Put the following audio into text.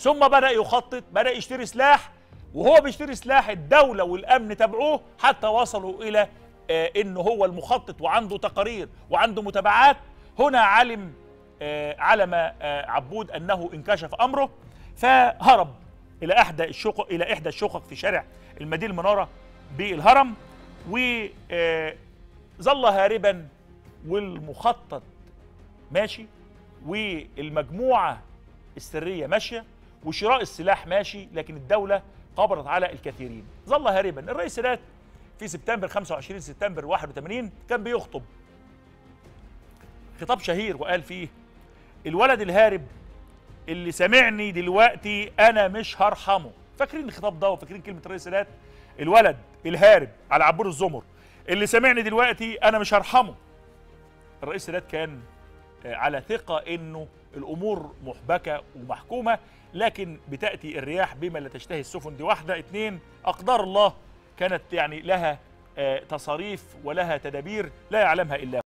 ثم بدا يخطط بدا يشتري سلاح وهو بيشتري سلاح الدوله والامن تبعوه حتى وصلوا الى آه انه هو المخطط وعنده تقارير وعنده متابعات هنا علم آه علم آه عبود انه انكشف امره فهرب الى احدى الشقق الى احدى الشقق في شارع المدينه المناره بالهرم وظل هاربا والمخطط ماشي والمجموعه السريه ماشيه وشراء السلاح ماشي لكن الدوله قبضت على الكثيرين ظل هاربا الرئيس سادات في سبتمبر 25 سبتمبر 81 كان بيخطب خطاب شهير وقال فيه الولد الهارب اللي سامعني دلوقتي انا مش هرحمه فاكرين الخطاب ده وفاكرين كلمه الرئيس سادات الولد الهارب على عبور الزمر اللي سامعني دلوقتي انا مش هرحمه الرئيس سادات كان على ثقه انه الامور محبكه ومحكومه لكن بتاتي الرياح بما لا تشتهي السفن دي واحده اثنين اقدار الله كانت يعني لها تصاريف ولها تدابير لا يعلمها الا